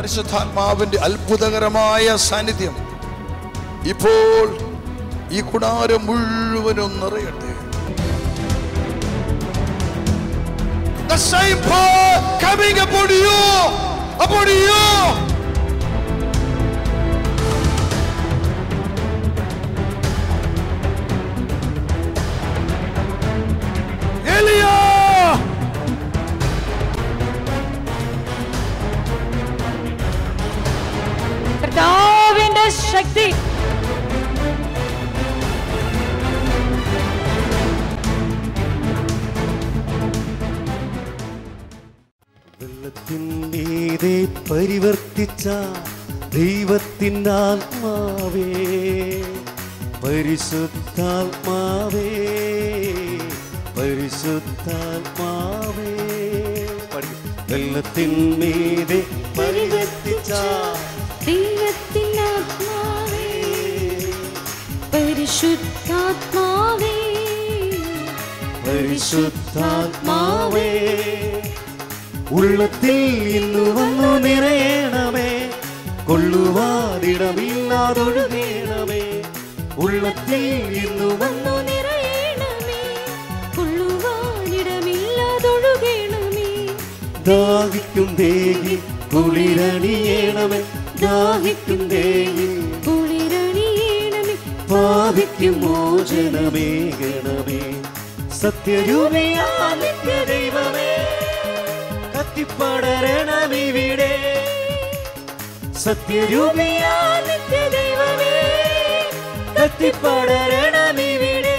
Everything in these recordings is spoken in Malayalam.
പരിശുദ്ധാത്മാവിന്റെ അത്ഭുതകരമായ സാന്നിധ്യം ഇപ്പോൾ ഈ കുടാരം മുഴുവനും നിറയട്ടെ The same power coming upon you, upon you. Elia! കർത്താവിന്റെ ശക്തി വെള്ളത്തിൻ്റെ പരിവർത്തിച്ച ദൈവത്തിൻ്റെ ആത്മാവേ പരിശുദ്ധാത്മാവേ പരിശുദ്ധാത്മാവേ പഠി. വെള്ളത്തിന്മീതെ പരിവർത്തിച്ച ദൈവത്തിനാത്മാവേ പരിശുദ്ധാത്മാവേ പരിശുദ്ധാത്മാവേ ഉള്ളത്തിൽ ഇന്നു വന്നു നിറയണമേ കൊള്ളുവാതിടമില്ലാതൊഴുകണമേ ഉള്ളത്തിൽ ഇന്നു വന്നു വന്നു നിറയണമേ കൊള്ളുവാനിടമില്ലാതൊഴുകണമേ ദാഹിക്കും ദേഹി കുളിരണിയണമേ ദാഹിക്കും ദേഹി കുളിരണിയണമേ പാപിക്കും മോചനമേകണമേ സത്യരൂപിയാ നിത്യ ദൈവമേ കത്തിപ്പടരണമിവിടെ സത്യരൂപിയാ നിത്യ ദൈവമേ കത്തിപ്പടരണമിവിടെ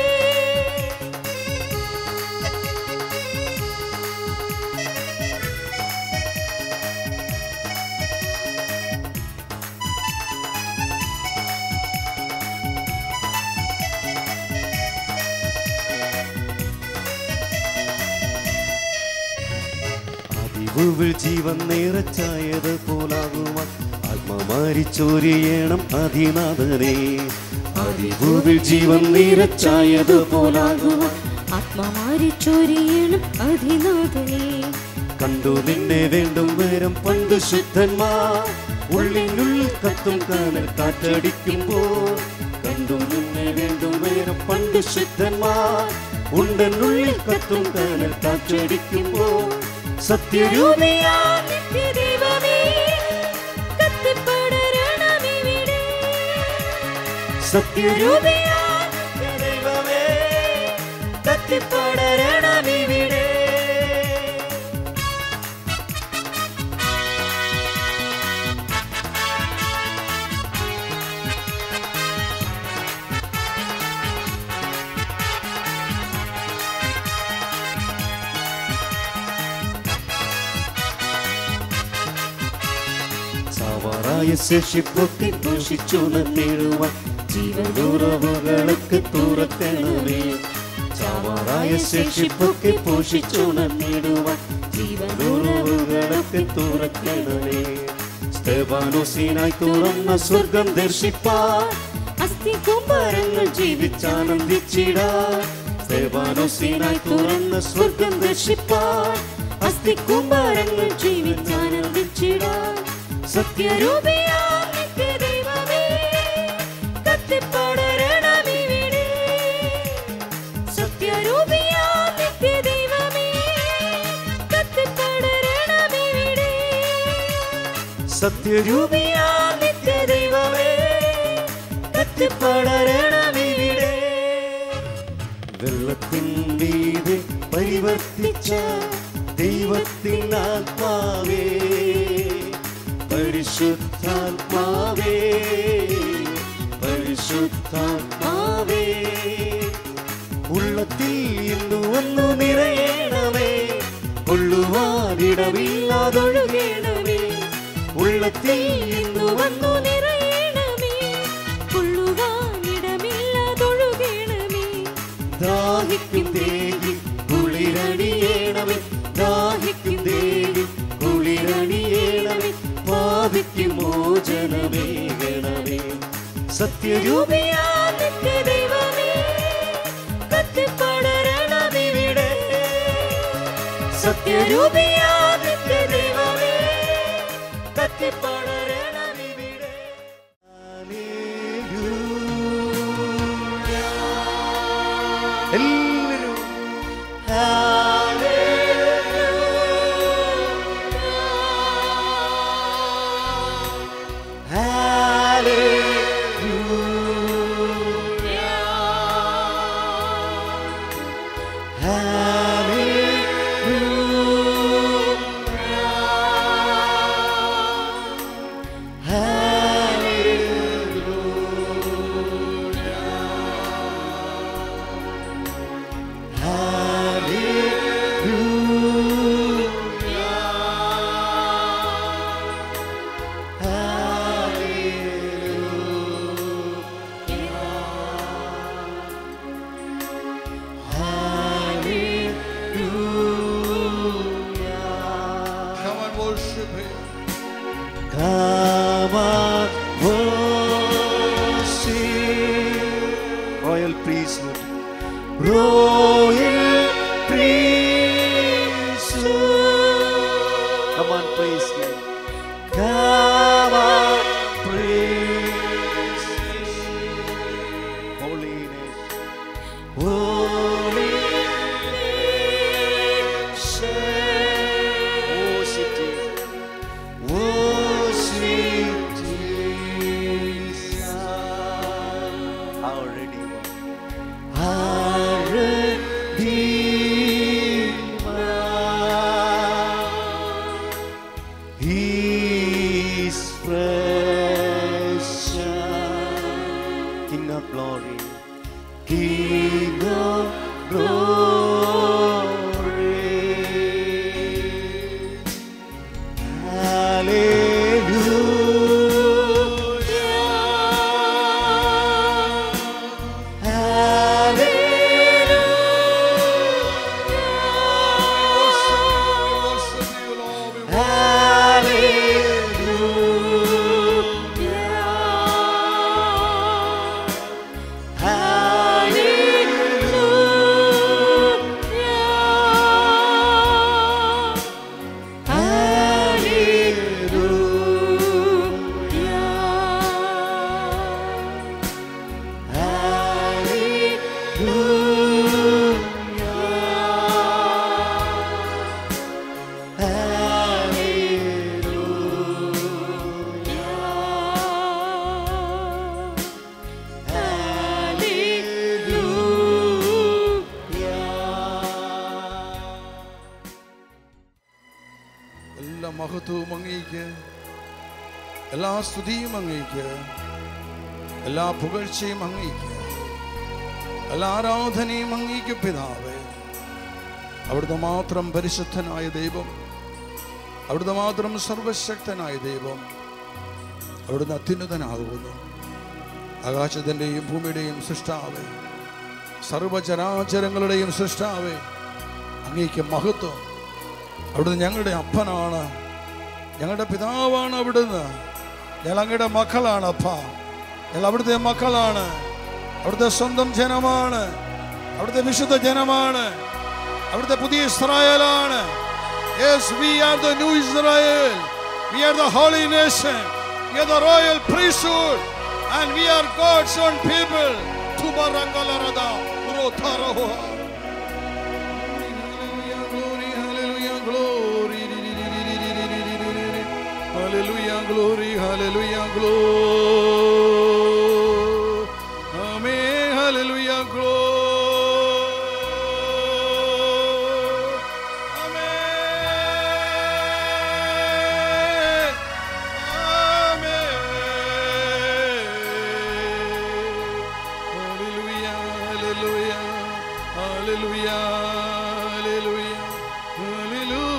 അതിവുകൾ ജീവൻ നിറച്ചായത് പോലാകുവാൻ ആത്മമാരിച്ചൊരിയണം അതിനാഥനെ അതിവുകൾ ജീവൻ നിറച്ചായത് പോലാകുവാൻ ആത്മാമാരി ചൊരിയണം അതിനാഥനെ കണ്ടു നിന്നെ വേണ്ടും നേരം പണ്ട് ശുദ്ധന്മാർ ഉള്ളിനുള്ളിൽ കത്തും കാനൽ കാറ്റടിക്കുമ്പോൾ കണ്ടു നിന്നെ വേണ്ടും നേരം പണ്ട് ശുദ്ധന്മാർ ഉണ്ടെന്നുള്ളിൽ കത്തും കാനൽ കാറ്റടിക്കുമ്പോൾ സത്യരൂപിയാ നിത്യദൈവമേ കത്തിപ്പടരണമിവിടെ സത്യരൂപിയാ ദൈവമേ കത്തിപ്പടരണമിവിടെ സാവാറായ ശേഷിപ്പൊക്കെ ദൂഷിച്ചു നേടുവാൻ ജീവനുറവുകൾക്ക് തുറക്കണമേ സാവാറായ ശേഷിപ്പൊക്കെ പോഷിച്ചു നേടുവാൻ ജീവനുറവുകൾക്ക് തുറക്കണമേ സ്തേവാനോസിനായി തുറന്ന സ്വർഗം ദർശിപ്പാൻ അസ്ഥി കുമാരങ്ങൾ ജീവിച്ചാനന്ദിച്ചിടാൻ സ്തേവാനോസിനായി തുറന്ന സ്വർഗം ദർശിപ്പാൻ അസ്ഥി കുമാരങ്ങൾ ജീവിച്ചാനന്ദിച്ചിടാൻ സത്യരൂപിയാ നിത്യദൈവമേ കത്തിപ്പടരണമിവിടെ സത്യരൂപിയാ നിത്യദൈവമേ കത്തിപ്പടരണമിവിടെ സത്യരൂപിയാ നിത്യദൈവമേ കത്തിപ്പടരണമിവിടെ വെള്ളത്തിൻ മീതെ പരിവർത്തിച്ച ദൈവത്തിൻ ആത്മാവേ പരിശുദ്ധാത്മാവേ പരിശുദ്ധാത്മാവേ ഉള്ളത്തിൽ ഇന്നു വന്നു നിറയണമേ കൊള്ളുവാനിടമില്ലാതൊഴുകണമേ ഉള്ളത്തിൽ ഇന്നു വന്നു നിറയണമേ കൊള്ളുവാനിടമില്ലാതൊഴുകണമേ ദാഹിക്കും ദേവി കുളിരണിയേണമേ ദാഹിക്കും ദേവി കുളിരണിയേണമേ പാപിക്കും മോചനമേകണമേ സത്യരൂപിയാ നിത്യദൈവമേ കത്തിപ്പടരണമിവിടെ സത്യരൂപിയാ നിത്യദൈവമേ കത്തിപ്പട worship Him. Come on, worship. Royal priesthood. Royal priesthood. Come on, praise Him. Come on, praise Him. Holiness. Worship Jesus. Worship Jesus. Our Redeemer. Our Redeemer. He is precious. King of glory. King of glory. Hallelujah. Worship you, Lord. We എല്ലാ മഹത്വവും അങ്ങേക്ക് എല്ലാ സ്തുതിയും അങ്ങേക്ക് എല്ലാ പുകഴ്ചയും അങ്ങേക്ക് എല്ലാ ആരാധനയും അങ്ങേക്ക് പിതാവേ അവിടുന്ന് മാത്രം പരിശുദ്ധനായ ദൈവം അവിടുന്ന് മാത്രം സർവശക്തനായ ദൈവം അവിടുന്ന് അത്യുന്നതനാകുന്നു ആകാശത്തിൻ്റെയും ഭൂമിയുടെയും സൃഷ്ടാവേ സർവചരാചരങ്ങളുടെയും സൃഷ്ടാവേ അങ്ങേക്ക് മഹത്വം അവിടുന്ന് ഞങ്ങളുടെ അപ്പനാണ് ഞങ്ങളുടെ പിതാവാണ് അവിടുന്ന് ഞങ്ങൾ അങ്ങയുടെ മക്കളാണ് അപ്പ ഞങ്ങൾ അവിടുത്തെ മക്കളാണ് അവിടുത്തെ സ്വന്തം ജനമാണ് അവിടുത്തെ വിശുദ്ധ ജനമാണ് അവിടുത്തെ പുതിയ ഇസ്രായേലാണ് yes we are the new Israel we are the holy nation we are the royal priesthood and we are God's own people തുബറങ്കലറദ ഉറോഥറഹുഹ Hallelujah, glory, hallelujah, glory. Amen, hallelujah, glory. Amen. Amen. Hallelujah, hallelujah, hallelujah, hallelujah,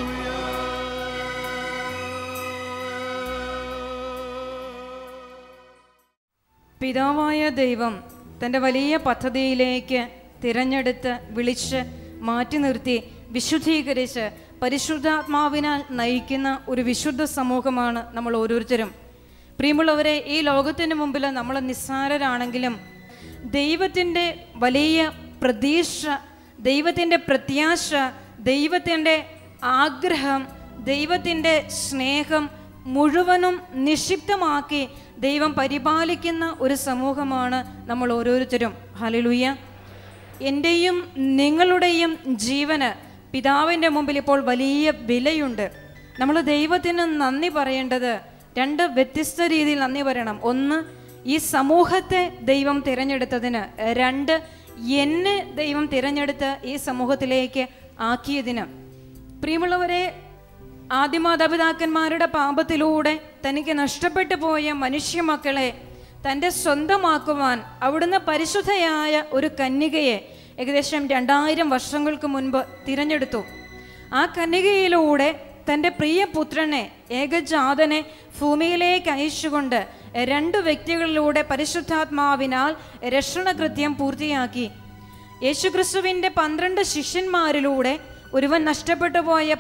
hallelujah. പിതാവായ ദൈവം തൻ്റെ വലിയ പദ്ധതിയിലേക്ക് തിരഞ്ഞെടുത്ത് വിളിച്ച് മാറ്റി നിർത്തി വിശുദ്ധീകരിച്ച് പരിശുദ്ധാത്മാവിനാൽ നയിക്കുന്ന ഒരു വിശുദ്ധ സമൂഹമാണ് നമ്മൾ ഓരോരുത്തരും പ്രിയമുള്ളവരെ ഈ ലോകത്തിന് മുമ്പിൽ നമ്മൾ നിസ്സാരരാണെങ്കിലും ദൈവത്തിൻ്റെ വലിയ പ്രതീക്ഷ ദൈവത്തിൻ്റെ പ്രത്യാശ ദൈവത്തിൻ്റെ ആഗ്രഹം ദൈവത്തിൻ്റെ സ്നേഹം മുഴുവനും നിക്ഷിപ്തമാക്കി ദൈവം പരിപാലിക്കുന്ന ഒരു സമൂഹമാണ് നമ്മൾ ഓരോരുത്തരും ഹലിലുയ്യ എൻ്റെയും നിങ്ങളുടെയും ജീവന് പിതാവിൻ്റെ മുമ്പിൽ ഇപ്പോൾ വലിയ വിലയുണ്ട് നമ്മൾ ദൈവത്തിന് നന്ദി പറയേണ്ടത് രണ്ട് വ്യത്യസ്ത രീതിയിൽ നന്ദി പറയണം ഒന്ന് ഈ സമൂഹത്തെ ദൈവം തിരഞ്ഞെടുത്തതിന് രണ്ട് എന്നെ ദൈവം തിരഞ്ഞെടുത്ത് ഈ സമൂഹത്തിലേക്ക് ആക്കിയതിന് പ്രിയമുള്ളവരെ ആദിമാതാപിതാക്കന്മാരുടെ പാപത്തിലൂടെ തനിക്ക് നഷ്ടപ്പെട്ടു പോയ മനുഷ്യ മക്കളെ തൻ്റെ സ്വന്തമാക്കുവാൻ അവിടുന്ന് പരിശുദ്ധയായ ഒരു കന്യകയെ ഏകദേശം രണ്ടായിരം വർഷങ്ങൾക്ക് മുൻപ് തിരഞ്ഞെടുത്തു ആ കന്യകയിലൂടെ തൻ്റെ പ്രിയ പുത്രനെ ഏകജാതനെ ഭൂമിയിലേക്ക് അയച്ചുകൊണ്ട് രണ്ട് വ്യക്തികളിലൂടെ പരിശുദ്ധാത്മാവിനാൽ രക്ഷണകൃത്യം പൂർത്തിയാക്കി യേശുക്രിസ്തുവിൻ്റെ പന്ത്രണ്ട് ശിഷ്യന്മാരിലൂടെ ഒരുവൻ നഷ്ടപ്പെട്ടു പോയപ്പോൾ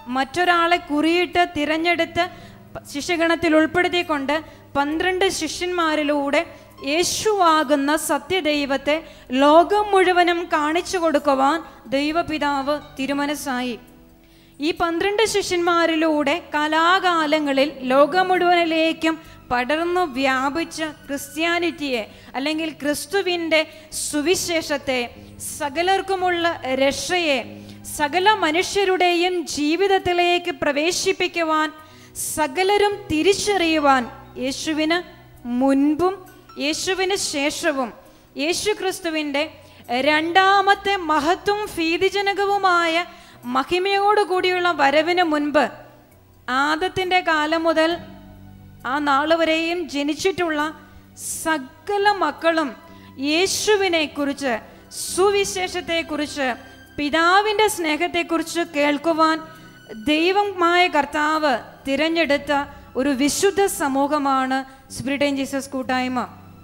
മറ്റൊരാളെ കുറിയിട്ട് തിരഞ്ഞെടുത്ത് ശിഷ്യഗണത്തിൽ ഉൾപ്പെടുത്തിക്കൊണ്ട് പന്ത്രണ്ട് ശിഷ്യന്മാരിലൂടെ യേശുവാകുന്ന സത്യദൈവത്തെ ലോകം മുഴുവനും കാണിച്ചു കൊടുക്കുവാൻ ദൈവപിതാവ് തിരുമനസ്സായി ഈ പന്ത്രണ്ട് ശിഷ്യന്മാരിലൂടെ കലാകാലങ്ങളിൽ ലോകം മുഴുവനിലേക്കും പടർന്നു വ്യാപിച്ച ക്രിസ്ത്യാനിറ്റിയെ അല്ലെങ്കിൽ ക്രിസ്തുവിൻ്റെ സുവിശേഷത്തെ സകലർക്കുമുള്ള രക്ഷയെ സകല മനുഷ്യരുടെയും ജീവിതത്തിലേക്ക് പ്രവേശിപ്പിക്കുവാൻ സകലരും തിരിച്ചറിയുവാൻ യേശുവിന് മുൻപും യേശുവിന് ശേഷവും യേശു ക്രിസ്തുവിൻ്റെ രണ്ടാമത്തെ മഹത്വം ഭീതിജനകവുമായ മഹിമയോടുകൂടിയുള്ള വരവിന് മുൻപ് ആദത്തിൻ്റെ കാലം മുതൽ ആ നാള് വരെയും ജനിച്ചിട്ടുള്ള സകല മക്കളും യേശുവിനെ കുറിച്ച് സുവിശേഷത്തെക്കുറിച്ച് പിതാവിൻ്റെ സ്നേഹത്തെക്കുറിച്ച് കേൾക്കുവാൻ ദൈവമായ കർത്താവ് തിരഞ്ഞെടുത്ത ഒരു വിശുദ്ധ സമൂഹമാണ് സ്പിരിറ്റ് ആൻഡ് ജീസസ് കൂട്ടായ്മ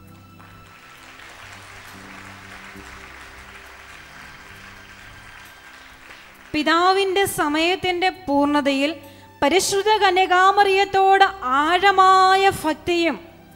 പിതാവിൻ്റെ സമയത്തിൻ്റെ പൂർണ്ണതയിൽ പരിശുദ്ധ കന്യകാമറിയത്തോട് ആഴമായ ഭക്തിയും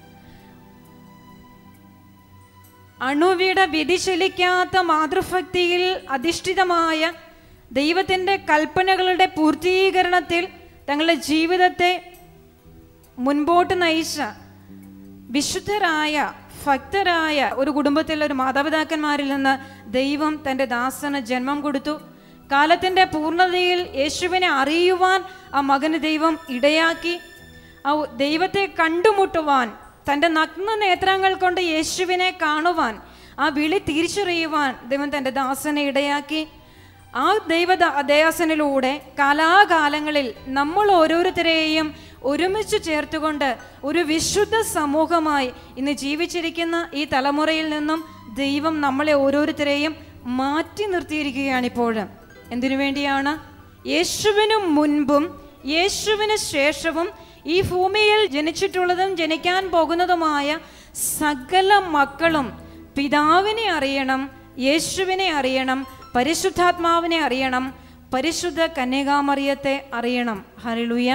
അണുവിട വ്യതിചലിക്കാത്ത മാതൃഭക്തിയിൽ അധിഷ്ഠിതമായ ദൈവത്തിൻ്റെ കൽപ്പനകളുടെ പൂർത്തീകരണത്തിൽ തങ്ങളുടെ ജീവിതത്തെ മുൻപോട്ട് നയിച്ച വിശുദ്ധരായ ഭക്തരായ ഒരു കുടുംബത്തിൽ ഒരു മാതാപിതാക്കന്മാരിൽ നിന്ന് ദൈവം തൻ്റെ ദാസന് ജന്മം കൊടുത്തു കാലത്തിൻ്റെ പൂർണ്ണതയിൽ യേശുവിനെ അറിയുവാൻ ആ മകന് ദൈവം ഇടയാക്കി ആ ദൈവത്തെ കണ്ടുമുട്ടുവാൻ തൻ്റെ നഗ്ന നേത്രങ്ങൾ കൊണ്ട് യേശുവിനെ കാണുവാൻ ആ വിളി തിരിച്ചറിയുവാൻ ദൈവം തൻ്റെ ദാസനെ ഇടയാക്കി ആ ദൈവ ദയാസനിലൂടെ കാലാകാലങ്ങളിൽ നമ്മൾ ഓരോരുത്തരെയും ഒരുമിച്ച് ചേർത്തുകൊണ്ട് ഒരു വിശുദ്ധ സമൂഹമായി ഇന്ന് ജീവിച്ചിരിക്കുന്ന ഈ തലമുറയിൽ നിന്നും ദൈവം നമ്മളെ ഓരോരുത്തരെയും മാറ്റി നിർത്തിയിരിക്കുകയാണ് ഇപ്പോൾ എന്തിനു വേണ്ടിയാണ് യേശുവിനു മുൻപും യേശുവിന് ശേഷവും ഈ ഭൂമിയിൽ ജനിച്ചിട്ടുള്ളതും ജനിക്കാൻ പോകുന്നതുമായ സകല മക്കളും പിതാവിനെ അറിയണം യേശുവിനെ അറിയണം പരിശുദ്ധാത്മാവിനെ അറിയണം പരിശുദ്ധ കന്യകാമറിയത്തെ അറിയണം ഹരിലൂയ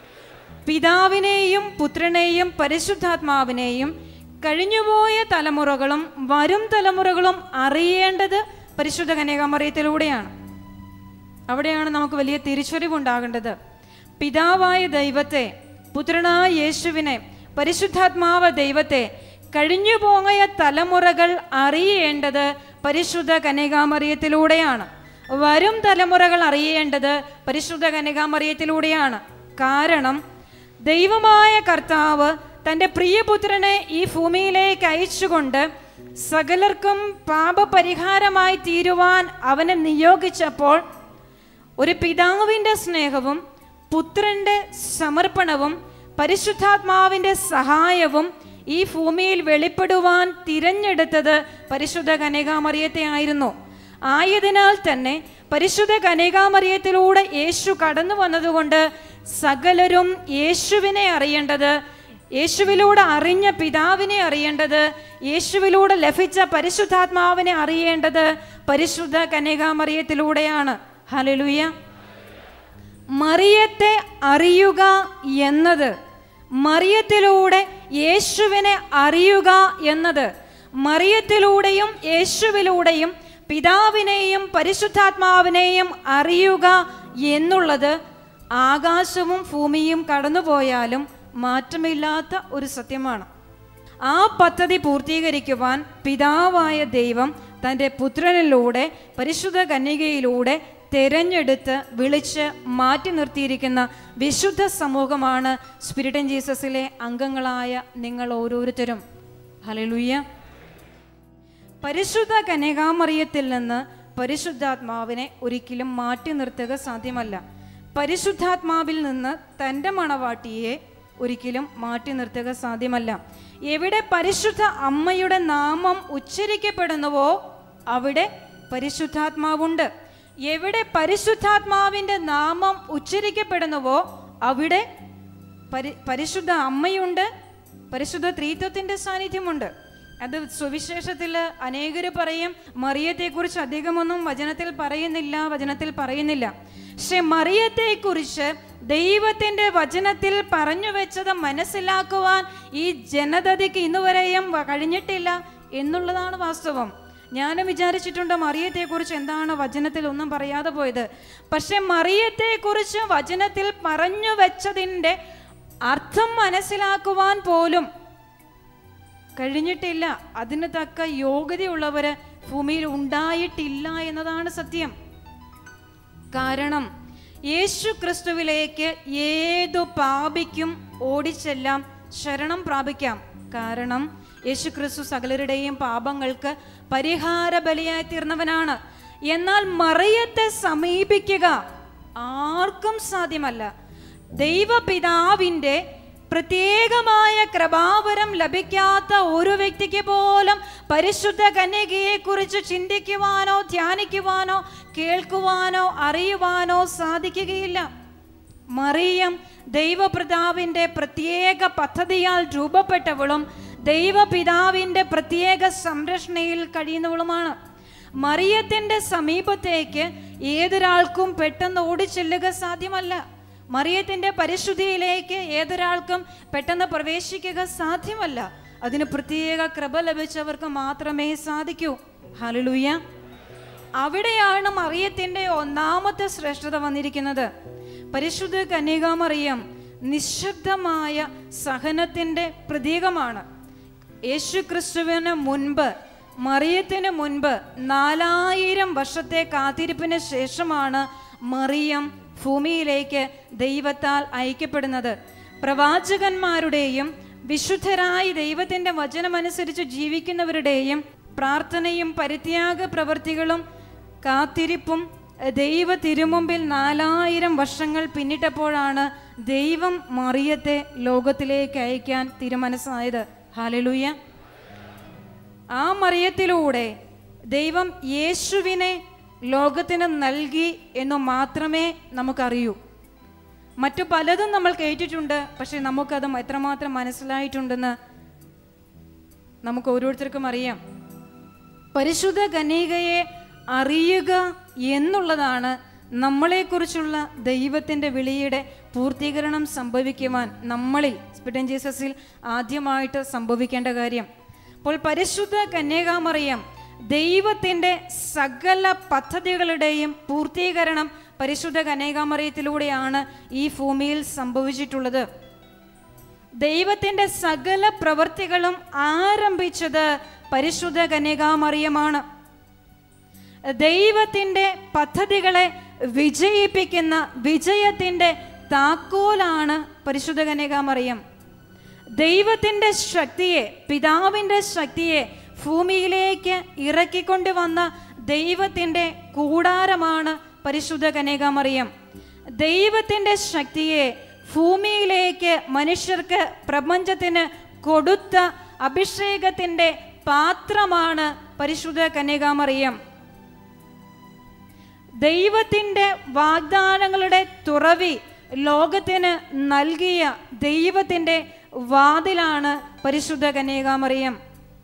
പിതാവിനെയും പുത്രനെയും പരിശുദ്ധാത്മാവിനെയും കഴിഞ്ഞുപോയ തലമുറകളും വരും തലമുറകളും അറിയേണ്ടത് പരിശുദ്ധ കന്യകാമറിയത്തിലൂടെയാണ് അവിടെയാണ് നമുക്ക് വലിയ തിരിച്ചറിവുണ്ടാകേണ്ടത് പിതാവായ ദൈവത്തെ പുത്രനായ യേശുവിനെ പരിശുദ്ധാത്മാവ ദൈവത്തെ കഴിഞ്ഞു പോയ തലമുറകൾ അറിയേണ്ടത് പരിശുദ്ധ കന്യകാമറിയത്തിലൂടെയാണ് വരും തലമുറകൾ അറിയേണ്ടത് പരിശുദ്ധ കന്യകാമറിയത്തിലൂടെയാണ് കാരണം ദൈവമായ കർത്താവ് തൻ്റെ പ്രിയപുത്രനെ ഈ ഭൂമിയിലേക്ക് അയച്ചുകൊണ്ട് സകലർക്കും പാപപരിഹാരമായി തീരുവാൻ അവനെ നിയോഗിച്ചപ്പോൾ ഒരു പിതാവിൻ്റെ സ്നേഹവും പുത്രൻ്റെ സമർപ്പണവും പരിശുദ്ധാത്മാവിൻ്റെ സഹായവും ഈ ഭൂമിയിൽ വെളിപ്പെടുവാൻ തിരഞ്ഞെടുത്തത് പരിശുദ്ധ കന്യകാമറിയത്തെ ആയിരുന്നു ആയതിനാൽ തന്നെ പരിശുദ്ധ കന്യകാമറിയത്തിലൂടെ യേശു കടന്നു വന്നതുകൊണ്ട് സകലരും യേശുവിനെ അറിയേണ്ടത് യേശുവിലൂടെ അറിഞ്ഞ പിതാവിനെ അറിയേണ്ടത് യേശുവിലൂടെ ലഭിച്ച പരിശുദ്ധാത്മാവിനെ അറിയേണ്ടത് പരിശുദ്ധ കന്യകാമറിയത്തിലൂടെയാണ് ഹലലുയ മറിയത്തെ അറിയുക എന്നത് മറിയത്തിലൂടെ യേശുവിനെ അറിയുക എന്നത് മറിയത്തിലൂടെയും യേശുവിലൂടെയും പിതാവിനെയും പരിശുദ്ധാത്മാവിനെയും അറിയുക എന്നുള്ളത് ആകാശവും ഭൂമിയും കടന്നുപോയാലും മാറ്റമില്ലാത്ത ഒരു സത്യമാണ് ആ പദ്ധതി പൂർത്തീകരിക്കുവാൻ പിതാവായ ദൈവം തൻ്റെ പുത്രനിലൂടെ പരിശുദ്ധ കന്യകയിലൂടെ തെരഞ്ഞെടുത്ത് വിളിച്ച് മാറ്റി നിർത്തിയിരിക്കുന്ന വിശുദ്ധ സമൂഹമാണ് സ്പിരിറ്റ് ആൻഡ് ജീസസിലെ അംഗങ്ങളായ നിങ്ങൾ ഓരോരുത്തരും ഹലലുയ്യ പരിശുദ്ധ കന്യകാമറിയത്തിൽ നിന്ന് പരിശുദ്ധാത്മാവിനെ ഒരിക്കലും മാറ്റി നിർത്തുക സാധ്യമല്ല പരിശുദ്ധാത്മാവിൽ നിന്ന് തൻ്റെ മണവാട്ടിയെ ഒരിക്കലും മാറ്റി നിർത്തുക സാധ്യമല്ല എവിടെ പരിശുദ്ധ അമ്മയുടെ നാമം ഉച്ചരിക്കപ്പെടുന്നുവോ അവിടെ പരിശുദ്ധാത്മാവുണ്ട് എവിടെ പരിശുദ്ധാത്മാവിൻ്റെ നാമം ഉച്ചരിക്കപ്പെടുന്നുവോ അവിടെ പരി പരിശുദ്ധ അമ്മയുണ്ട് പരിശുദ്ധ ത്രീത്വത്തിൻ്റെ സാന്നിധ്യമുണ്ട് അത് സുവിശേഷത്തിൽ അനേകർ പറയും മറിയത്തെക്കുറിച്ച് അധികമൊന്നും വചനത്തിൽ പറയുന്നില്ല വചനത്തിൽ പറയുന്നില്ല പക്ഷെ മറിയത്തെക്കുറിച്ച് ദൈവത്തിന്റെ വചനത്തിൽ പറഞ്ഞു വെച്ചത് മനസ്സിലാക്കുവാൻ ഈ ജനതയ്ക്ക് ഇന്നുവരെയും വ- കഴിഞ്ഞിട്ടില്ല എന്നുള്ളതാണ് വാസ്തവം ഞാനും വിചാരിച്ചിട്ടുണ്ട് മറിയത്തെക്കുറിച്ച് എന്താണ് വചനത്തിൽ ഒന്നും പറയാതെ പോയത് പക്ഷെ മറിയത്തെക്കുറിച്ച് വചനത്തിൽ പറഞ്ഞു വെച്ചതിൻ്റെ അർത്ഥം മനസ്സിലാക്കുവാൻ പോലും കഴിഞ്ഞിട്ടില്ല അതിന് തക്ക യോഗ്യതയുള്ളവര് ഭൂമിയിൽ ഉണ്ടായിട്ടില്ല എന്നതാണ് സത്യം കാരണം യേശു ക്രിസ്തുവിലേക്ക് ഏതു പാപിക്കും ഓടിച്ചെല്ലാം ശരണം പ്രാപിക്കാം കാരണം യേശു ക്രിസ്തു സകലരുടെയും പാപങ്ങൾക്ക് പരിഹാര ബലിയായി തീർന്നവനാണ് എന്നാൽ മറിയത്തെ സമീപിക്കുക ആർക്കും സാധ്യമല്ല ദൈവപിതാവിൻ്റെ പ്രത്യേകമായ കൃപാവരം ലഭിക്കാത്ത ഒരു വ്യക്തിക്ക് പോലും പരിശുദ്ധ കന്യകയെ കുറിച്ച് ചിന്തിക്കുവാനോ ധ്യാനിക്കുവാനോ കേൾക്കുവാനോ അറിയുവാനോ സാധിക്കുകയില്ല മറിയം ദൈവപിതാവിൻ്റെ പ്രത്യേക പദ്ധതിയാൽ രൂപപ്പെട്ടവളും ദൈവപിതാവിൻ്റെ പ്രത്യേക സംരക്ഷണയിൽ കഴിയുന്നവളുമാണ് മറിയത്തിൻ്റെ സമീപത്തേക്ക് ഏതൊരാൾക്കും പെട്ടെന്ന് ഓടിച്ചെല്ലുക സാധ്യമല്ല മറിയത്തിന്റെ പരിശുദ്ധിയിലേക്ക് ഏതൊരാൾക്കും പെട്ടെന്ന് പ്രവേശിക്കുക സാധ്യമല്ല അതിന് പ്രത്യേക കൃപ ലഭിച്ചവർക്ക് മാത്രമേ സാധിക്കൂ ഹലലുയ അവിടെയാണ് മറിയത്തിന്റെ ഒന്നാമത്തെ ശ്രേഷ്ഠത വന്നിരിക്കുന്നത് പരിശുദ്ധ കന്യകാമറിയം നിശബ്ദമായ സഹനത്തിന്റെ പ്രതീകമാണ് യേശു ക്രിസ്തുവിന് മുൻപ് മറിയത്തിന് മുൻപ് നാലായിരം വർഷത്തെ കാത്തിരിപ്പിന് ശേഷമാണ് മറിയം ഭൂമിയിലേക്ക് ദൈവത്താൽ അയക്കപ്പെടുന്നത് പ്രവാചകന്മാരുടെയും വിശുദ്ധരായി ദൈവത്തിന്റെ വചനമനുസരിച്ച് ജീവിക്കുന്നവരുടെയും പ്രാർത്ഥനയും പരിത്യാഗ പ്രവൃത്തികളും കാത്തിരിപ്പും ദൈവ തിരുമുമ്പിൽ നാലായിരം വർഷങ്ങൾ പിന്നിട്ടപ്പോഴാണ് ദൈവം മറിയത്തെ ലോകത്തിലേക്ക് അയക്കാൻ തീരുമാനസായത് ഹാലലൂയ ആ മറിയത്തിലൂടെ ദൈവം യേശുവിനെ ലോകത്തിന് നൽകി എന്നു മാത്രമേ നമുക്കറിയൂ മറ്റു പലതും നമ്മൾ കേട്ടിട്ടുണ്ട് പക്ഷെ നമുക്കത് എത്രമാത്രം മനസ്സിലായിട്ടുണ്ടെന്ന് നമുക്ക് ഓരോരുത്തർക്കും അറിയാം പരിശുദ്ധ കന്യകയെ അറിയുക എന്നുള്ളതാണ് നമ്മളെക്കുറിച്ചുള്ള ദൈവത്തിൻ്റെ വിളിയുടെ പൂർത്തീകരണം സംഭവിക്കുവാൻ നമ്മളിൽ സ്പിറ്റൻ ജീസസിൽ ആദ്യമായിട്ട് സംഭവിക്കേണ്ട കാര്യം അപ്പോൾ പരിശുദ്ധ കന്യകാമറിയം ദൈവത്തിൻ്റെ സകല പദ്ധതികളുടെയും പൂർത്തീകരണം പരിശുദ്ധ കന്യകാമറിയത്തിലൂടെയാണ് ഈ ഭൂമിയിൽ സംഭവിച്ചിട്ടുള്ളത് ദൈവത്തിൻ്റെ സകല പ്രവൃത്തികളും ആരംഭിച്ചത് പരിശുദ്ധ കന്യകാമറിയമാണ് ദൈവത്തിൻ്റെ പദ്ധതികളെ വിജയിപ്പിക്കുന്ന വിജയത്തിൻ്റെ താക്കോലാണ് പരിശുദ്ധ കന്യകാമറിയം ദൈവത്തിൻ്റെ ശക്തിയെ പിതാവിൻ്റെ ശക്തിയെ ഭൂമിയിലേക്ക് ഇറക്കിക്കൊണ്ടുവന്ന ദൈവത്തിൻ്റെ കൂടാരമാണ് പരിശുദ്ധ കന്യകാമറിയം ദൈവത്തിൻ്റെ ശക്തിയെ ഭൂമിയിലേക്ക് മനുഷ്യർക്ക് പ്രപഞ്ചത്തിന് കൊടുത്ത അഭിഷേകത്തിൻ്റെ പാത്രമാണ് പരിശുദ്ധ കന്യകാമറിയം ദൈവത്തിൻ്റെ വാഗ്ദാനങ്ങളുടെ തുറവി ലോകത്തിന് നൽകിയ ദൈവത്തിൻ്റെ വാതിലാണ് പരിശുദ്ധ കന്യകാമറിയം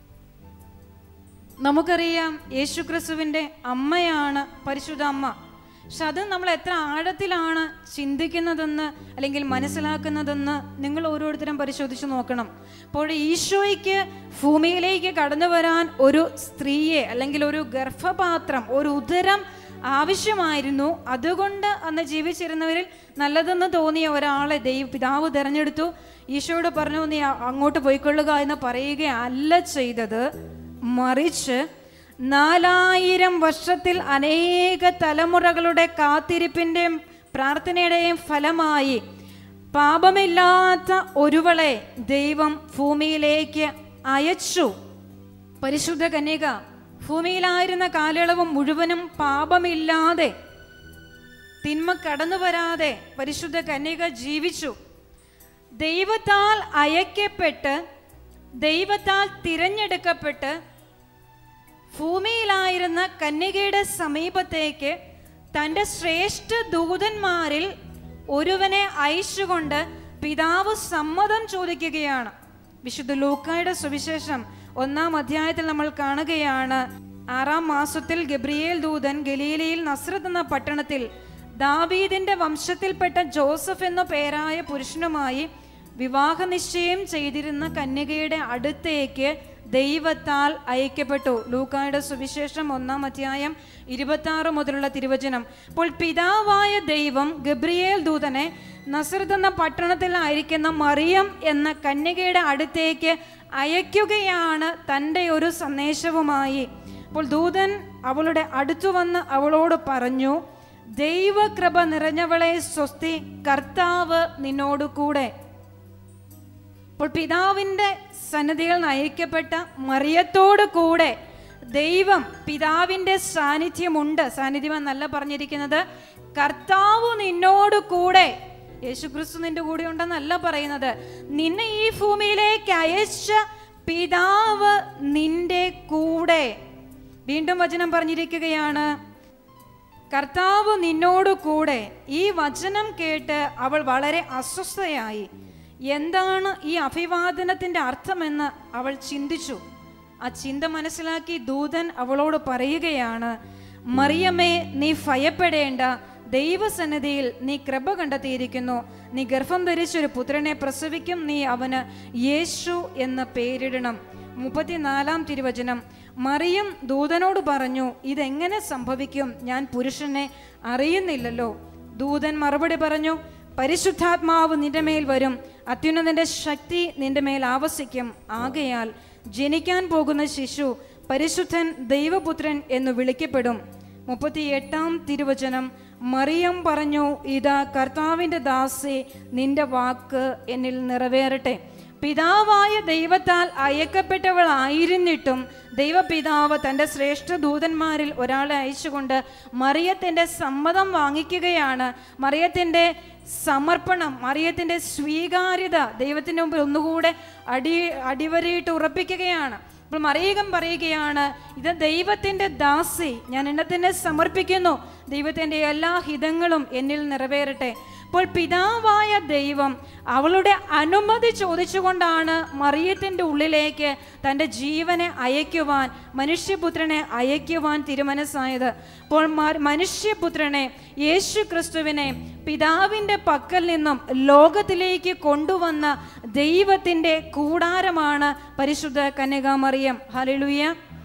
നമുക്കറിയാം യേശുക്രിസ്തുവിൻ്റെ അമ്മയാണ് പരിശുദ്ധ അമ്മ പക്ഷെ അത് നമ്മൾ എത്ര ആഴത്തിലാണ് ചിന്തിക്കുന്നതെന്ന് അല്ലെങ്കിൽ മനസ്സിലാക്കുന്നതെന്ന് നിങ്ങൾ ഓരോരുത്തരും പരിശോധിച്ച് നോക്കണം അപ്പോൾ ഈശോയ്ക്ക് ഭൂമിയിലേക്ക് കടന്നു വരാൻ ഒരു സ്ത്രീയെ അല്ലെങ്കിൽ ഒരു ഗർഭപാത്രം ഒരു ഉദരം ആവശ്യമായിരുന്നു അതുകൊണ്ട് അന്ന് ജീവിച്ചിരുന്നവരിൽ നല്ലതെന്ന് തോന്നിയ ഒരാളെ ദൈവ പിതാവ് തിരഞ്ഞെടുത്തു ഈശോയോട് പറഞ്ഞു നീ അ- അങ്ങോട്ട് പോയിക്കൊള്ളുക എന്ന് പറയുകയല്ല ചെയ്തത് മറിച്ച് നാലായിരം വർഷത്തിൽ അനേക തലമുറകളുടെ കാത്തിരിപ്പിൻ്റെയും പ്രാർത്ഥനയുടെയും ഫലമായി പാപമില്ലാത്ത ഒരുവളെ ദൈവം ഭൂമിയിലേക്ക് അയച്ചു പരിശുദ്ധ കന്യക ഭൂമിയിലായിരുന്ന കാലയളവ് മുഴുവനും പാപമില്ലാതെ തിന്മ കടന്നു വരാതെ പരിശുദ്ധ കന്യക ജീവിച്ചു ദൈവത്താൽ അയക്കപ്പെട്ട് ദൈവത്താൽ തിരഞ്ഞെടുക്കപ്പെട്ട് ഭൂമിയിലായിരുന്ന കന്യകയുടെ സമീപത്തേക്ക് തൻ്റെ ശ്രേഷ്ഠ ദൂതന്മാരിൽ ഒരുവനെ അയച്ചുകൊണ്ട് പിതാവ് സമ്മതം ചോദിക്കുകയാണ് വിശുദ്ധ ലൂക്കായുടെ സുവിശേഷം ഒന്നാം അധ്യായത്തിൽ നമ്മൾ കാണുകയാണ് ആറാം മാസത്തിൽ ഗബ്രിയേൽ ദൂതൻ ഗലീലയിൽ നസ്രത്ത് എന്ന പട്ടണത്തിൽ ദാവീദിന്റെ വംശത്തിൽപ്പെട്ട ജോസഫ് എന്ന പേരായ പുരുഷനുമായി വിവാഹ നിശ്ചയം ചെയ്തിരുന്ന കന്യകയുടെ അടുത്തേക്ക് ദൈവത്താൽ അയക്കപ്പെട്ടു ലൂക്കായുടെ സുവിശേഷം ഒന്നാം അധ്യായം ഇരുപത്തി ആറ് മുതലുള്ള തിരുവചനം അപ്പോൾ പിതാവായ ദൈവം ഗബ്രിയേൽ ദൂതനെ നസറത്ത് എന്ന പട്ടണത്തിലായിരിക്കുന്ന മറിയം എന്ന കന്യകയുടെ അടുത്തേക്ക് അയക്കുകയാണ് തൻ്റെ ഒരു സന്ദേശവുമായി അപ്പോൾ ദൂതൻ അവളുടെ അടുത്തു വന്ന് അവളോട് പറഞ്ഞു ദൈവകൃപ നിറഞ്ഞവളെ സ്വസ്തി കർത്താവ് നിന്നോട് കൂടെ അപ്പോൾ പിതാവിൻ്റെ സന്നദ്ധിയിൽ നയിക്കപ്പെട്ട മറിയത്തോട് കൂടെ ദൈവം പിതാവിൻ്റെ സാന്നിധ്യമുണ്ട് സാന്നിധ്യം എന്നല്ല പറഞ്ഞിരിക്കുന്നത് കർത്താവ് നിന്നോട് കൂടെ യേശുക്രിസ്തു നിന്റെ കൂടെ ഉണ്ടെന്നല്ല പറയുന്നത് നിന്നെ ഈ ഭൂമിയിലേക്ക് അയച്ച പിതാവ് നിന്റെ കൂടെ വീണ്ടും വചനം പറഞ്ഞിരിക്കുകയാണ് കർത്താവ് നിന്നോട് കൂടെ ഈ വചനം കേട്ട് അവൾ വളരെ അസ്വസ്ഥയായി എന്താണ് ഈ അഭിവാദനത്തിന്റെ അർത്ഥമെന്ന് അവൾ ചിന്തിച്ചു ആ ചിന്ത മനസ്സിലാക്കി ദൂതൻ അവളോട് പറയുകയാണ് മറിയമ്മേ നീ ഭയപ്പെടേണ്ട ദൈവസന്നിധിയിൽ നീ കൃപ കണ്ടെത്തിയിരിക്കുന്നു നീ ഗർഭം ധരിച്ചൊരു പുത്രനെ പ്രസവിക്കും നീ അവന് യേശു എന്ന് പേരിടണം മുപ്പത്തിനാലാം തിരുവചനം മറിയം ദൂതനോട് പറഞ്ഞു ഇതെങ്ങനെ സംഭവിക്കും ഞാൻ പുരുഷനെ അറിയുന്നില്ലല്ലോ ദൂതൻ മറുപടി പറഞ്ഞു പരിശുദ്ധാത്മാവ് നിന്റെ മേൽ വരും അത്യുന്നതന്റെ ശക്തി നിന്റെ മേൽ ആവസിക്കും ആകയാൽ ജനിക്കാൻ പോകുന്ന ശിശു പരിശുദ്ധൻ ദൈവപുത്രൻ എന്ന് വിളിക്കപ്പെടും മുപ്പത്തി എട്ടാം തിരുവചനം മറിയം പറഞ്ഞു ഇതാ കർത്താവിൻ്റെ ദാസി നിന്റെ വാക്ക് എന്നിൽ നിറവേറട്ടെ പിതാവായ ദൈവത്താൽ അയക്കപ്പെട്ടവളായിരുന്നിട്ടും ദൈവപിതാവ് തൻ്റെ ശ്രേഷ്ഠ ദൂതന്മാരിൽ ഒരാളെ അയച്ചുകൊണ്ട് മറിയത്തിൻ്റെ സമ്മതം വാങ്ങിക്കുകയാണ് മറിയത്തിൻ്റെ സമർപ്പണം മറിയത്തിൻ്റെ സ്വീകാര്യത ദൈവത്തിൻ്റെ മുമ്പിൽ ഒന്നുകൂടെ അടി അടിവരയിട്ട് ഉറപ്പിക്കുകയാണ് അപ്പോൾ മറിയകം പറയുകയാണ് ഇത് ദൈവത്തിൻ്റെ ദാസി ഞാൻ എന്നെ തന്നെ സമർപ്പിക്കുന്നു ദൈവത്തിൻ്റെ എല്ലാ ഹിതങ്ങളും എന്നിൽ നിറവേറട്ടെ അപ്പോൾ പിതാവായ ദൈവം അവളുടെ അനുമതി ചോദിച്ചുകൊണ്ടാണ് മറിയത്തിൻ്റെ ഉള്ളിലേക്ക് തൻ്റെ ജീവനെ അയക്കുവാൻ മനുഷ്യപുത്രനെ അയക്കുവാൻ തിരുമനസ്സായത് അപ്പോൾ മ- മനുഷ്യപുത്രനെ യേശു ക്രിസ്തുവിനെ പിതാവിൻ്റെ പക്കൽ നിന്നും ലോകത്തിലേക്ക് കൊണ്ടുവന്ന ദൈവത്തിൻ്റെ കൂടാരമാണ് പരിശുദ്ധ കന്യകാമറിയം ഹലിലുയ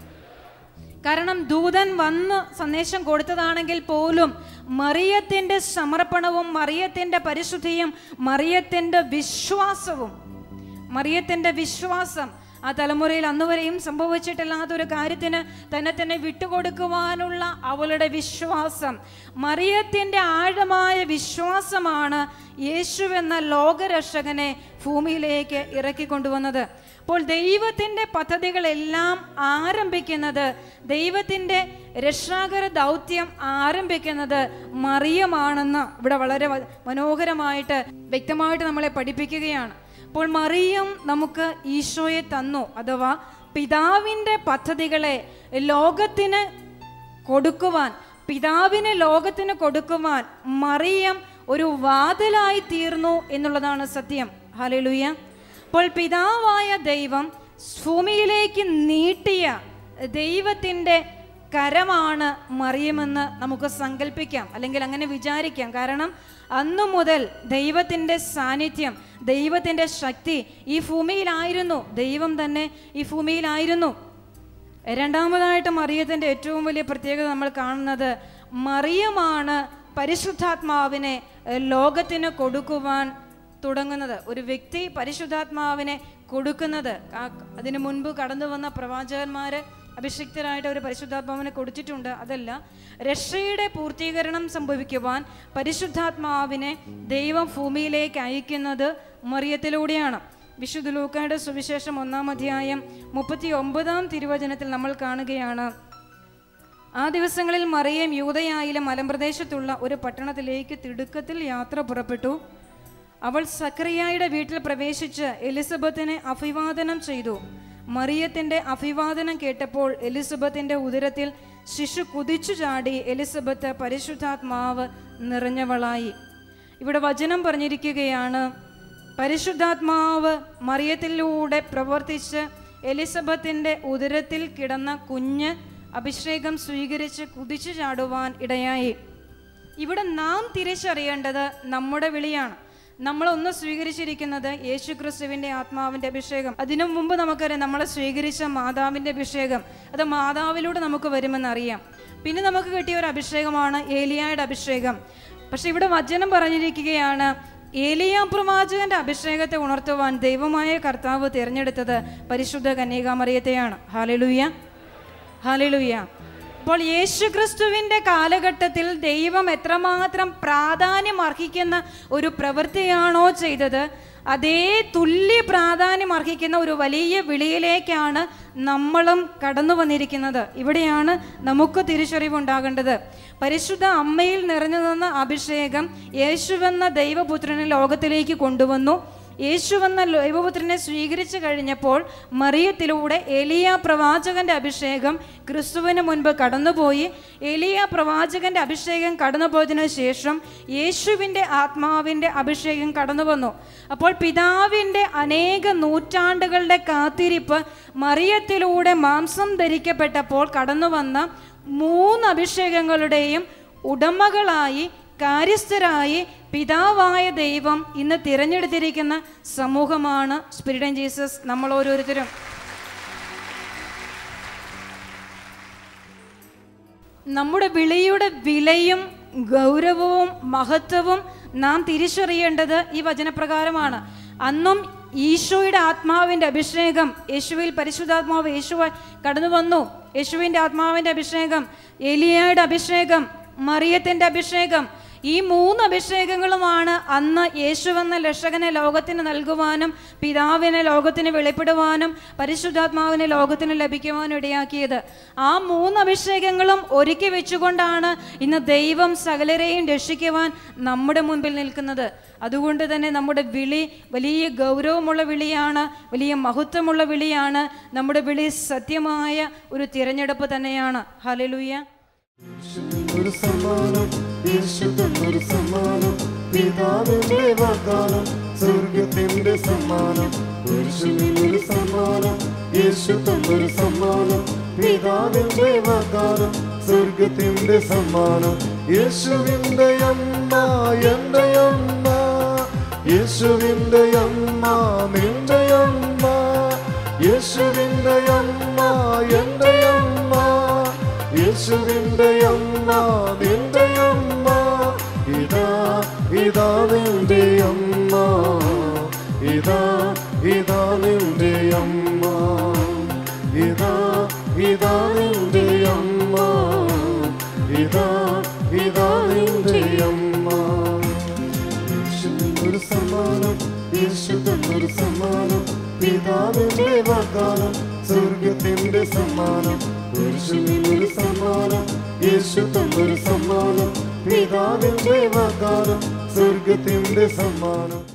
കാരണം ദൂതൻ വന്ന് സന്ദേശം കൊടുത്തതാണെങ്കിൽ പോലും മറിയത്തിൻ്റെ സമർപ്പണവും മറിയത്തിൻ്റെ പരിശുദ്ധിയും മറിയത്തിൻ്റെ വിശ്വാസവും മറിയത്തിൻ്റെ വിശ്വാസം ആ തലമുറയിൽ അന്നുവരെയും സംഭവിച്ചിട്ടില്ലാത്തൊരു കാര്യത്തിന് തന്നെ തന്നെ വിട്ടുകൊടുക്കുവാനുള്ള അവളുടെ വിശ്വാസം മറിയത്തിൻ്റെ ആഴമായ വിശ്വാസമാണ് യേശു എന്ന ലോകരക്ഷകനെ ഭൂമിയിലേക്ക് ഇറക്കിക്കൊണ്ടുവന്നത് അപ്പോൾ ദൈവത്തിൻ്റെ പദ്ധതികളെല്ലാം ആരംഭിക്കുന്നത് ദൈവത്തിൻ്റെ രക്ഷാകര ദൗത്യം ആരംഭിക്കുന്നത് മറിയമാണെന്ന് ഇവിടെ വളരെ വ- മനോഹരമായിട്ട് വ്യക്തമായിട്ട് നമ്മളെ പഠിപ്പിക്കുകയാണ് അപ്പോൾ മറിയം നമുക്ക് ഈശോയെ തന്നു അഥവാ പിതാവിൻ്റെ പദ്ധതികളെ ലോകത്തിന് കൊടുക്കുവാൻ പിതാവിനെ ലോകത്തിന് കൊടുക്കുവാൻ മറിയം ഒരു വാതിലായി തീർന്നു എന്നുള്ളതാണ് സത്യം ഹലലുയ അപ്പോൾ പിതാവായ ദൈവം ഭൂമിയിലേക്ക് നീട്ടിയ ദൈവത്തിൻ്റെ കരമാണ് മറിയമെന്ന് നമുക്ക് സങ്കല്പിക്കാം അല്ലെങ്കിൽ അങ്ങനെ വിചാരിക്കാം കാരണം അന്നു മുതൽ ദൈവത്തിൻ്റെ സാന്നിധ്യം ദൈവത്തിൻ്റെ ശക്തി ഈ ഭൂമിയിലായിരുന്നു ദൈവം തന്നെ ഈ ഭൂമിയിലായിരുന്നു രണ്ടാമതായിട്ട് മറിയത്തിൻ്റെ ഏറ്റവും വലിയ പ്രത്യേകത നമ്മൾ കാണുന്നത് മറിയമാണ് പരിശുദ്ധാത്മാവിനെ ഏഹ്, ലോകത്തിന് കൊടുക്കുവാൻ തുടങ്ങുന്നത് ഒരു വ്യക്തി പരിശുദ്ധാത്മാവിനെ കൊടുക്കുന്നത് ആ- അതിനു മുൻപ് കടന്നു വന്ന പ്രവാചകന്മാര് അഭിഷിക്തരായിട്ട് ഒരു പരിശുദ്ധാത്മാവിനെ കൊടുത്തിട്ടുണ്ട് അതല്ല രക്ഷയുടെ പൂർത്തീകരണം സംഭവിക്കുവാൻ പരിശുദ്ധാത്മാവിനെ ദൈവം ഭൂമിയിലേക്ക് അയക്കുന്നത് മറിയത്തിലൂടെയാണ് വിശുദ്ധ ലൂക്കായുടെ സുവിശേഷം ഒന്നാം അധ്യായം മുപ്പത്തി ഒമ്പതാം തിരുവചനത്തിൽ നമ്മൾ കാണുകയാണ് ആ ദിവസങ്ങളിൽ മറിയം യൂതയായിലെ മലമ്പ്രദേശത്തുള്ള ഒരു പട്ടണത്തിലേക്ക് തിടുക്കത്തിൽ യാത്ര പുറപ്പെട്ടു അവൾ സക്രിയായുടെ വീട്ടിൽ പ്രവേശിച്ച് എലിസബത്തിനെ അഭിവാദനം ചെയ്തു മറിയത്തിന്റെ അഭിവാദനം കേട്ടപ്പോൾ എലിസബത്തിന്റെ ഉദരത്തിൽ ശിശു കുതിച്ചു ചാടി എലിസബത്ത് പരിശുദ്ധാത്മാവ് നിറഞ്ഞവളായി ഇവിടെ വചനം പറഞ്ഞിരിക്കുകയാണ് പരിശുദ്ധാത്മാവ് മറിയത്തിലൂടെ പ്രവർത്തിച്ച് എലിസബത്തിന്റെ ഉദരത്തിൽ കിടന്ന കുഞ്ഞ് അഭിഷേകം സ്വീകരിച്ച് കുതിച്ചു ചാടുവാൻ ഇടയായി ഇവിടെ നാം തിരിച്ചറിയേണ്ടത് നമ്മുടെ വിളിയാണ് നമ്മളൊന്ന് സ്വീകരിച്ചിരിക്കുന്നത് യേശു ക്രിസ്തുവിൻ്റെ ആത്മാവിൻ്റെ അഭിഷേകം അതിനു മുമ്പ് നമുക്കറിയാം നമ്മളെ സ്വീകരിച്ച മാതാവിൻ്റെ അഭിഷേകം അത് മാതാവിലൂടെ നമുക്ക് വരുമെന്നറിയാം പിന്നെ നമുക്ക് കിട്ടിയ ഒരു അഭിഷേകമാണ് ഏലിയായുടെ അഭിഷേകം പക്ഷെ ഇവിടെ വചനം പറഞ്ഞിരിക്കുകയാണ് ഏലിയ പ്രവാചകന്റെ അഭിഷേകത്തെ ഉണർത്തുവാൻ ദൈവമായ കർത്താവ് തിരഞ്ഞെടുത്തത് പരിശുദ്ധ കന്യകാമറിയത്തെയാണ് ഹാലലുയ്യ ഹാലലുയ്യ അപ്പോൾ യേശു ക്രിസ്തുവിൻ്റെ കാലഘട്ടത്തിൽ ദൈവം എത്രമാത്രം പ്രാധാന്യം അർഹിക്കുന്ന ഒരു പ്രവൃത്തിയാണോ ചെയ്തത് അതേ തുല്യ പ്രാധാന്യം അർഹിക്കുന്ന ഒരു വലിയ വിളിയിലേക്കാണ് നമ്മളും കടന്നു വന്നിരിക്കുന്നത് ഇവിടെയാണ് നമുക്ക് തിരിച്ചറിവുണ്ടാകേണ്ടത് പരിശുദ്ധ അമ്മയിൽ നിറഞ്ഞു നിന്ന അഭിഷേകം യേശുവെന്ന ദൈവപുത്രനെ ലോകത്തിലേക്ക് കൊണ്ടുവന്നു യേശു എന്ന ദൈവപുത്രനെ സ്വീകരിച്ചു കഴിഞ്ഞപ്പോൾ മറിയത്തിലൂടെ എലിയ പ്രവാചകന്റെ അഭിഷേകം ക്രിസ്തുവിന് മുൻപ് കടന്നുപോയി എലിയ പ്രവാചകന്റെ അഭിഷേകം കടന്നുപോയതിനു ശേഷം യേശുവിൻ്റെ ആത്മാവിൻ്റെ അഭിഷേകം കടന്നു വന്നു അപ്പോൾ പിതാവിൻ്റെ അനേക നൂറ്റാണ്ടുകളുടെ കാത്തിരിപ്പ് മറിയത്തിലൂടെ മാംസം ധരിക്കപ്പെട്ടപ്പോൾ കടന്നു വന്ന മൂന്ന് അഭിഷേകങ്ങളുടെയും ഉടമകളായി കാര്യസ്ഥരായി പിതാവായ ദൈവം ഇന്ന് തിരഞ്ഞെടുത്തിരിക്കുന്ന സമൂഹമാണ് സ്പിരിറ്റ് ആൻഡ് ജീസസ് നമ്മൾ ഓരോരുത്തരും നമ്മുടെ വിളിയുടെ വിലയും ഗൗരവവും മഹത്വവും നാം തിരിച്ചറിയേണ്ടത് ഈ വചനപ്രകാരമാണ് അന്നും ഈശോയുടെ ആത്മാവിൻ്റെ അഭിഷേകം യേശുവിൽ പരിശുദ്ധാത്മാവ് യേശുവായി കടന്നു വന്നു യേശുവിൻ്റെ ആത്മാവിൻ്റെ അഭിഷേകം എലിയയുടെ അഭിഷേകം മറിയത്തിൻ്റെ അഭിഷേകം ഈ മൂന്ന് അഭിഷേകങ്ങളുമാണ് അന്ന് യേശുവെന്ന രക്ഷകനെ ലോകത്തിന് നൽകുവാനും പിതാവിനെ ലോകത്തിന് വെളിപ്പെടുവാനും പരിശുദ്ധാത്മാവിനെ ലോകത്തിന് ലഭിക്കുവാനും ഇടയാക്കിയത് ആ മൂന്ന് അഭിഷേകങ്ങളും ഒരുക്കി വെച്ചുകൊണ്ടാണ് ഇന്ന് ദൈവം സകലരെയും രക്ഷിക്കുവാൻ നമ്മുടെ മുൻപിൽ നിൽക്കുന്നത് അതുകൊണ്ട് തന്നെ നമ്മുടെ വിളി വലിയ ഗൗരവമുള്ള വിളിയാണ് വലിയ മഹത്വമുള്ള വിളിയാണ് നമ്മുടെ വിളി സത്യമായ ഒരു തിരഞ്ഞെടുപ്പ് തന്നെയാണ് ഹലലുയ്യ ഒരു സമ്മാനം യേശു തന്നൊരു സമ്മാനം പിതാവിന്റെ വാഗ്ദാനം സ്വർഗത്തിന്റെ സമ്മാനം പുരുഷനിലൊരു സമ്മാനം യേശു തന്നൊരു സമ്മാനം പിതാവിന്റെ വാഗ്ദാനം സ്വർഗത്തിന്റെ സമ്മാനം യേശുവിന്റെ അമ്മ എന്റെ അമ്മ യേശുവിന്റെ അമ്മ നിന്റെ അമ്മ യേശുവിന്റെ അമ്മ എന്റെ അമ്മ യേശുവിന്റെ അമ്മ നിന്റെ അമ്മ ഇതാ ഇതാ നിന്റെ അമ്മ ഇതാ ഇതാ നിന്റെ അമ്മ ഇതാ ഇതാ നിന്റെ അമ്മ ഇതാ ഇതാ നിന്റെ അമ്മ യേശുവിനൊരു സമ്മാനം യേശു തന്നൊരു സമ്മാനം പിതാവിന്റെ വാഗ്ദാനം സ്വർഗത്തിന്റെ സമ്മാനം പുരുഷനിലൊരു സമ്മാനം യേശു തന്നൊരു സമ്മാനം പിതാവിന്റെ വാഗ്ദാനം സ്വർഗത്തിന്റെ സമ്മാനം